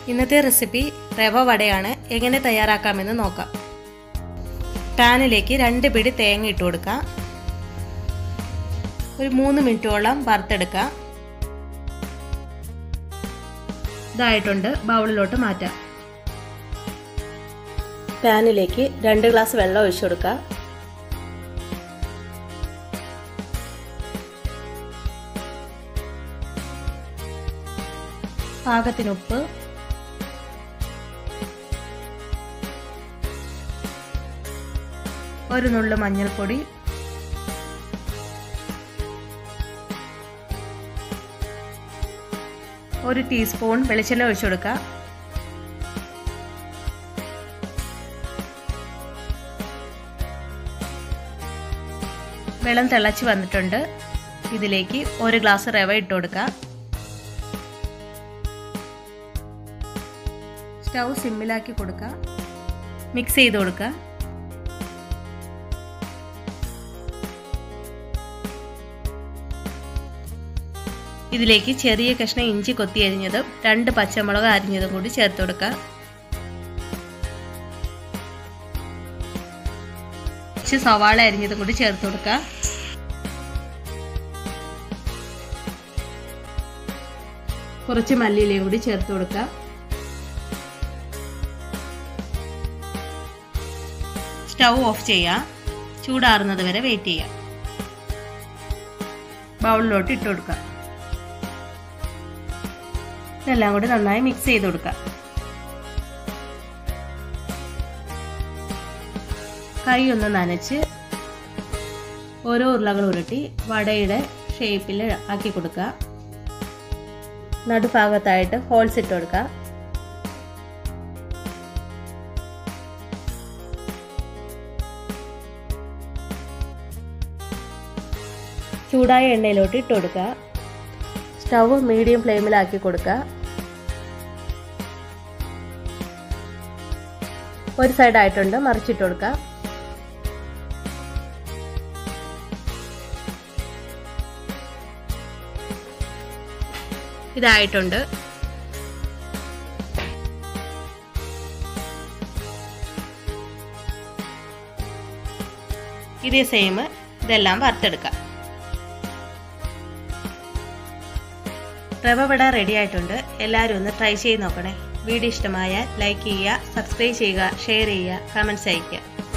ഇന്നത്തെ റെസിപ്പി റവ വടയാണ് എങ്ങനെ തയ്യാറാക്കാമെന്ന് നോക്കാം പാനിലേക്ക് രണ്ട് പിടി തേങ്ങ ഇട്ട് കൊടുക്കാം ഒരു മൂന്ന് മിനിറ്റോളം വറുത്തെടുക്കാം ഇതായിട്ടുണ്ട് ബൗളിലോട്ട് മാറ്റാം പാനിലേക്ക് രണ്ട് ഗ്ലാസ് വെള്ളം ഒഴിച്ചു കൊടുക്കാം പാകത്തിന് ഉപ്പ് ഒരു നുള്ളു മഞ്ഞൾപ്പൊടി ഒരു ടീസ്പൂൺ വെളിച്ചെണ്ണ ഒഴിച്ചു കൊടുക്കുക വെള്ളം തിളച്ച് വന്നിട്ടുണ്ട് ഇതിലേക്ക് ഒരു ഗ്ലാസ് റവ ഇട്ട് കൊടുക്കുക സ്റ്റൗ സിമ്മിലാക്കി കൊടുക്കുക മിക്സ് ചെയ്ത് കൊടുക്കുക ഇതിലേക്ക് ചെറിയ കഷ്ണം ഇഞ്ചി കൊത്തി അരിഞ്ഞതും രണ്ട് പച്ചമുളക് അരിഞ്ഞതും കൂടി ചേർത്ത് കൊടുക്കുക കുറച്ച് സവാള അരിഞ്ഞതും കൂടി ചേർത്ത് കൊടുക്കുക കുറച്ച് മല്ലിയിലയും കൂടി ചേർത്ത് കൊടുക്കുക സ്റ്റൗ ഓഫ് ചെയ്യുക ചൂടാറുന്നത് വരെ വെയിറ്റ് ചെയ്യുക ബൗളിലോട്ട് ഇട്ട് കൊടുക്കുക ഇതെല്ലാം കൂടി നന്നായി മിക്സ് ചെയ്ത് കൊടുക്കുക കൈ ഒന്ന് നനച്ച് ഓരോ ഉരുളകൾ ഉരുട്ടി വടയുടെ ഷേപ്പിൽ ആക്കി കൊടുക്കുക നടുഭാഗത്തായിട്ട് ഹോൾസ് ഇട്ട് കൊടുക്കുക ചൂടായ എണ്ണയിലോട്ട് ഇട്ട് കൊടുക്കുക സ്റ്റവ് മീഡിയം ഫ്ലെയിമിലാക്കി കൊടുക്കുക ഒരു സൈഡ് ആയിട്ടുണ്ട് മറിച്ചിട്ട് കൊടുക്കുക ഇതായിട്ടുണ്ട് ഇതേ സെയിം ഇതെല്ലാം വറുത്തെടുക്കാം റവ വട റെഡി ആയിട്ടുണ്ട് എല്ലാവരും ഒന്ന് ട്രൈ ചെയ്ത് നോക്കണേ വീഡിയോ ഇഷ്ടമായാൽ ലൈക്ക് ചെയ്യുക സബ്സ്ക്രൈബ് ചെയ്യുക ഷെയർ ചെയ്യുക കമൻറ്റ്സ് അയയ്ക്കുക